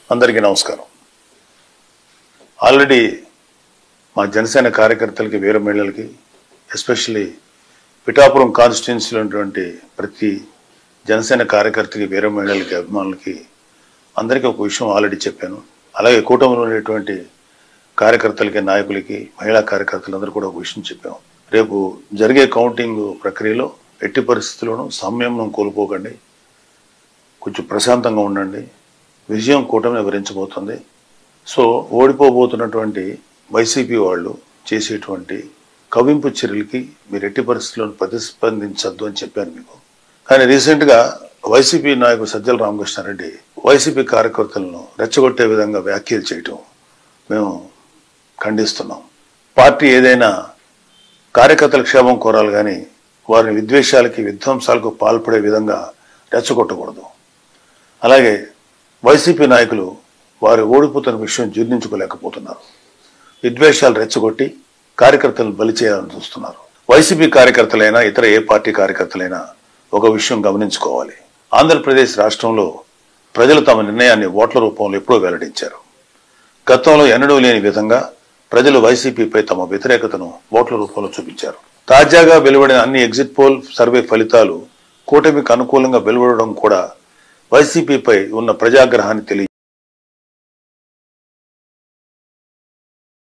అందరికీ నమస్కారం ఆల్రెడీ మా జనసేన కార్యకర్తలకి వీర మహిళలకి ఎస్పెషల్లీ పిఠాపురం కాన్స్టిట్యున్సీలో ఉన్నటువంటి ప్రతి జనసేన కార్యకర్తకి వీర మహిళలకి అభిమానులకి అందరికీ ఒక విషయం ఆల్రెడీ చెప్పాను అలాగే కూటమిలో ఉండేటువంటి కార్యకర్తలకి నాయకులకి మహిళా కార్యకర్తలందరూ కూడా ఒక విషయం చెప్పాము రేపు జరిగే కౌంటింగ్ ప్రక్రియలో ఎట్టి పరిస్థితుల్లోనూ సంయమనం కోల్పోకండి కొంచెం ప్రశాంతంగా ఉండండి విజయం కూటమి వివరించబోతుంది సో ఓడిపోబోతున్నటువంటి వైసీపీ వాళ్ళు చేసేటువంటి కవింపు చర్యలకి మీరు ఎట్టి పరిస్థితుల్లో ప్రతిస్పందించద్దు అని చెప్పాను మీకు కానీ రీసెంట్గా వైసీపీ నాయకుడు సజ్జల రామకృష్ణారెడ్డి వైసీపీ కార్యకర్తలను రెచ్చగొట్టే విధంగా వ్యాఖ్యలు చేయటం మేము ఖండిస్తున్నాం పార్టీ ఏదైనా కార్యకర్తల క్షేమం కోరాలి కానీ వారిని విద్వేషాలకి విధ్వంసాలకు పాల్పడే విధంగా రెచ్చగొట్టకూడదు అలాగే వైసీపీ నాయకులు వారు ఓడిపోతున్న విషయం జీర్ణించుకోలేకపోతున్నారు విద్వేషాలు రెచ్చగొట్టి కార్యకర్తలను బలి చేయాలని చూస్తున్నారు వైసీపీ కార్యకర్తలైనా ఇతర ఏ పార్టీ కార్యకర్తలైనా ఒక విషయం గమనించుకోవాలి ఆంధ్రప్రదేశ్ రాష్ట్రంలో ప్రజలు తమ నిర్ణయాన్ని ఓట్ల రూపంలో ఎప్పుడో వెల్లడించారు గతంలో ఎన్నడూ లేని విధంగా ప్రజలు వైసీపీపై తమ వ్యతిరేకతను ఓట్ల రూపంలో చూపించారు తాజాగా వెలువడిన అన్ని ఎగ్జిట్ పోల్ సర్వే ఫలితాలు కూటమికి అనుకూలంగా వెలువడడం కూడా వైసీపీపై ఉన్న ప్రజాగ్రహాన్ని తెలియజేస్తుంది